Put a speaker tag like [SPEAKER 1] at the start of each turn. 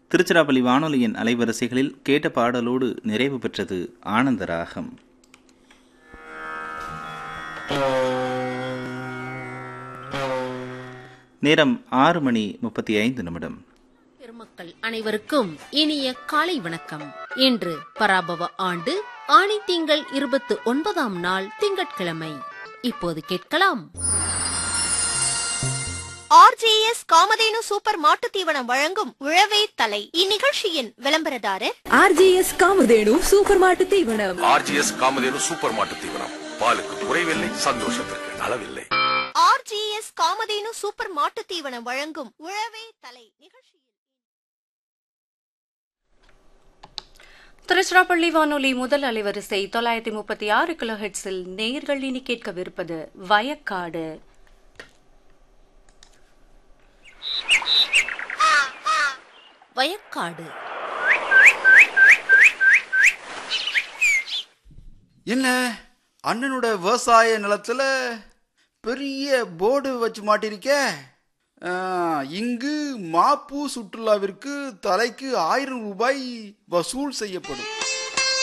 [SPEAKER 1] திருச்சிராப்பள்ளி வானொலியின் அலைவரிசைகளில் கேட்ட பாடலோடு நிறைவு பெற்றது ஆனந்த ராகம் நேரம் ஆறு மணி முப்பத்தி ஐந்து நிமிடம்
[SPEAKER 2] பெருமக்கள் அனைவருக்கும் இனிய காலை வணக்கம் இன்று பராபவ ஆண்டு ஆணி திங்கள் இருபத்து ஒன்பதாம் நாள் திங்கட்கிழமை இப்போது கேட்கலாம்
[SPEAKER 3] ஆர்ஜேஎஸ் காமதேனு சூப்பர் மாட்டுத் தீவனம் வழங்கும் உழவே தலை இந்நிகழ்ச்சியின் விளம்பரதாரர்
[SPEAKER 4] ஆர்ஜிஎஸ் காமதேனு சூப்பர் மாட்டு தீவனம்
[SPEAKER 5] ஆர்ஜிஎஸ் காமதேனு சூப்பர் மாட்டு தீவனம் பாலுக்கு குறைவில்லை சந்தோஷத்திற்கு அளவில்லை
[SPEAKER 3] ஆர்ஜேஎஸ் காமதேனு சூப்பர் மாட்டுத் தீவனம் வழங்கும் உழவே தலை நிகழ்ச்சியில்
[SPEAKER 6] திருச்சிராப்பள்ளி வானொலி முதல் அலைவரிசை தொள்ளாயிரத்தி முப்பத்தி ஆறு கிலோ ஹெட்ஸில் நேர்கள் இனி கேட்கவிருப்பது வயக்காடு
[SPEAKER 2] வயக்காடு
[SPEAKER 7] என்ன அண்ணனோட விவசாய நிலத்துல பெரிய போர்டு வச்சு மாட்டிருக்க ஆ, இங்கு மாப்பு சுற்றுலாவிற்கு தலைக்கு ஆயிரம் ரூபாய் வசூல் செய்யப்படும்